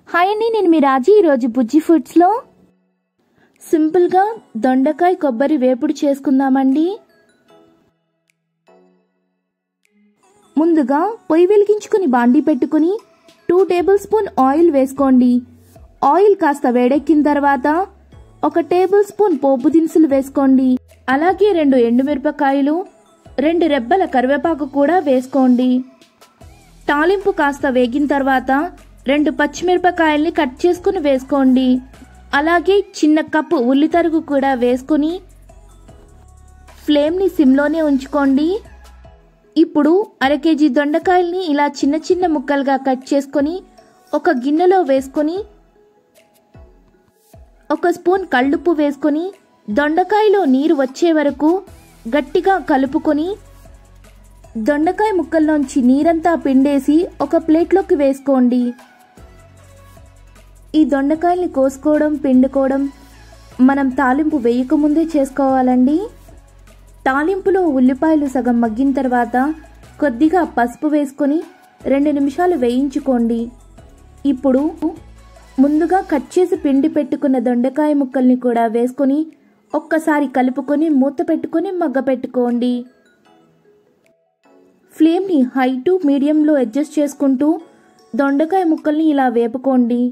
hi అండి నేను మీ రాజీ ఈరోజు బుజ్జి ఫుడ్స్లో సింపుల్గా దొండకాయ కొబ్బరి వేపుడు చేసుకుందామండి ముందుగా పొయ్యి వెలిగించుకుని బాండీ పెట్టుకుని టూ టేబుల్ స్పూన్ ఆయిల్ వేసుకోండి ఆయిల్ కాస్త వేడెక్కిన తర్వాత ఒక టేబుల్ స్పూన్ పోపు దినుసులు వేసుకోండి అలాగే రెండు ఎండుమిరపకాయలు రెండు రెబ్బల కరివేపాకు కూడా వేసుకోండి తాలింపు కాస్త వేగిన తర్వాత రెండు పచ్చిమిరపకాయల్ని కట్ చేసుకుని వేసుకోండి అలాగే చిన్న కప్పు ఉల్లి తరుగు కూడా వేసుకుని ఫ్లేమ్ని సిమ్లోనే ఉంచుకోండి ఇప్పుడు అర కేజీ దొండకాయల్ని ఇలా చిన్న చిన్న ముక్కలుగా కట్ చేసుకొని ఒక గిన్నెలో వేసుకొని ఒక స్పూన్ కళ్ళుప్పు వేసుకొని దొండకాయలో నీరు వచ్చే వరకు గట్టిగా కలుపుకొని దొండకాయ ముక్కల్లోంచి నీరంతా పిండేసి ఒక ప్లేట్లోకి వేసుకోండి ఈ దొండకాయల్ని కోసుకోవడం పిండుకోవడం మనం తాలింపు వేయకముందే చేసుకోవాలండి తాలింపులో ఉల్లిపాయలు సగం మగ్గిన తర్వాత కొద్దిగా పసుపు వేసుకొని రెండు నిమిషాలు వేయించుకోండి ఇప్పుడు ముందుగా కట్ చేసి పిండి పెట్టుకున్న దొండకాయ ముక్కల్ని కూడా వేసుకొని ఒక్కసారి కలుపుకొని మూత పెట్టుకొని మగ్గ పెట్టుకోండి ఫ్లేమ్ని హై టు మీడియంలో అడ్జస్ట్ చేసుకుంటూ దొండకాయ ముక్కల్ని ఇలా వేపుకోండి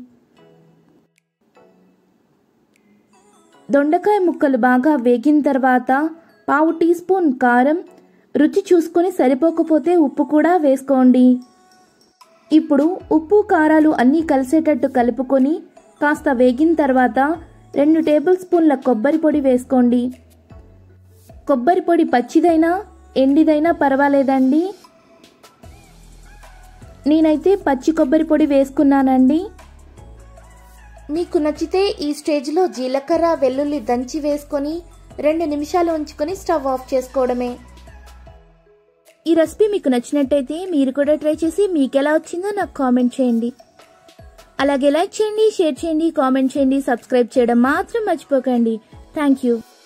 దొండకాయ ముక్కలు బాగా వేగిన తర్వాత పావు టీ స్పూన్ కారం రుచి చూసుకొని సరిపోకపోతే ఉప్పు కూడా వేసుకోండి ఇప్పుడు ఉప్పు కారాలు అన్నీ కలిసేటట్టు కలుపుకొని కాస్త వేగిన తర్వాత రెండు టేబుల్ స్పూన్ల కొబ్బరి పొడి వేసుకోండి కొబ్బరి పొడి పచ్చిదైనా ఎండిదైనా పర్వాలేదండి నేనైతే పచ్చి కొబ్బరి పొడి వేసుకున్నానండి మీకు నచ్చితే ఈ స్టేజ్లో జీలకర్ర వెల్లుల్లి దంచి వేసుకొని రెండు నిమిషాలు ఉంచుకొని స్టవ్ ఆఫ్ చేసుకోవడమే ఈ రెసిపీ మీకు నచ్చినట్టయితే మీరు కూడా ట్రై చేసి మీకు ఎలా వచ్చిందో నాకు కామెంట్ చేయండి అలాగే లైక్ చేయండి షేర్ చేయండి కామెంట్ చేయండి సబ్స్క్రైబ్ చేయడం మాత్రం మర్చిపోకండి థ్యాంక్ యూ